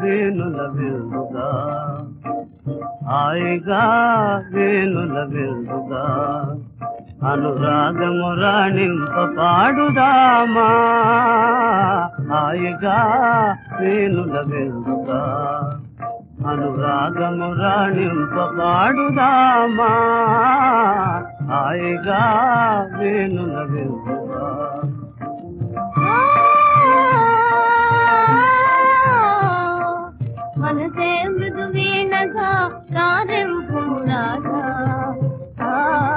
వేణుల విందుగా హాయిగా వేణుల విందుగా అనురాగము రాణింప పాడుదామా హాయిగా వేణుల విందుగా అనురాగము రాణింప పాడుదామా హాయిగా వేణుల విందుగా మనసే మృదువీనగా కారెంపు రాజా ఆ,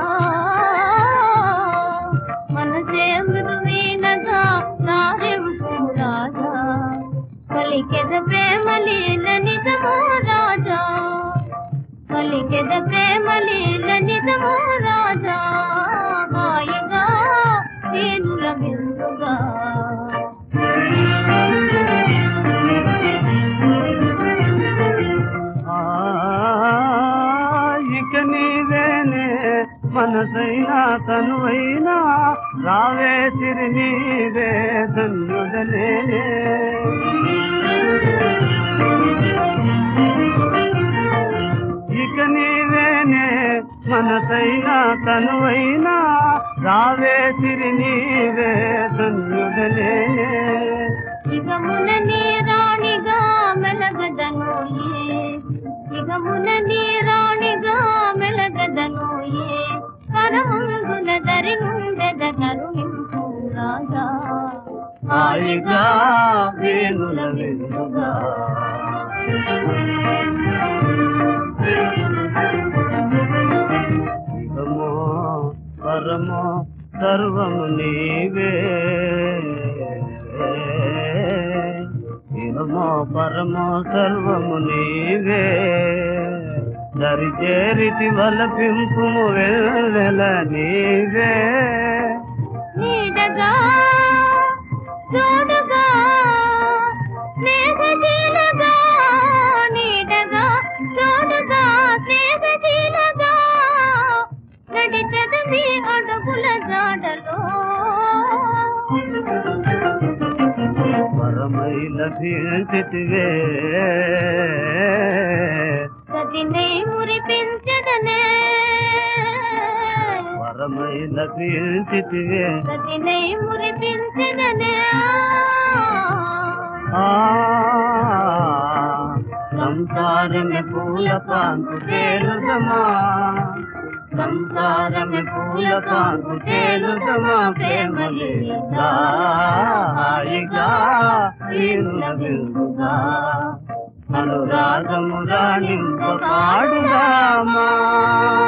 మనసే మృదువీనగా కారెంపు రాజా కలికెద ప్రేమ లీల నిజమో రాజా కలికెద ప్రేమ లీల నిజమో రాజా హాయిగా తీరుల బిందుగా ఆ, ఇక నీవేనే మనసైనా తనువైనా రావే సిరి నీవే ధన్యుడనే ఇక నీవేనే మనసైనా తనువైనా రావే సిరి నీవే ధన్యుడనే ఇగమున నీ రాణిగా మెలగదనోయే ఇగమున నీ రాణిగా మెలగదనోయే కరమందున దరి నుండెద కరుణింపు రాజా హాయిగా వేణుల విందుగా శివమో పరమో సర్వము నీవే శివమో పరమో సర్వము నీవే దరిచేరితి వలపింపుము వెళ్ళ నీవే నీడగా చూడుగా స్నేహశీలగా నీడగా చూడుగా స్నేహశీలగా నడిచదు నీ అడుగుల జాడలో పరమై లభించితివే సతినే మురిపించదనే పరమై లభించితివే సతినే మురిపించదనే ఆ సంసారమే పూల పాంకు తేలుదమా సంసారమే పూల పాంకు తేలుదమా ప్రేమలీలా హాయిగా తీరుల విందుగా అనురాగము రాణింప పాడుదామా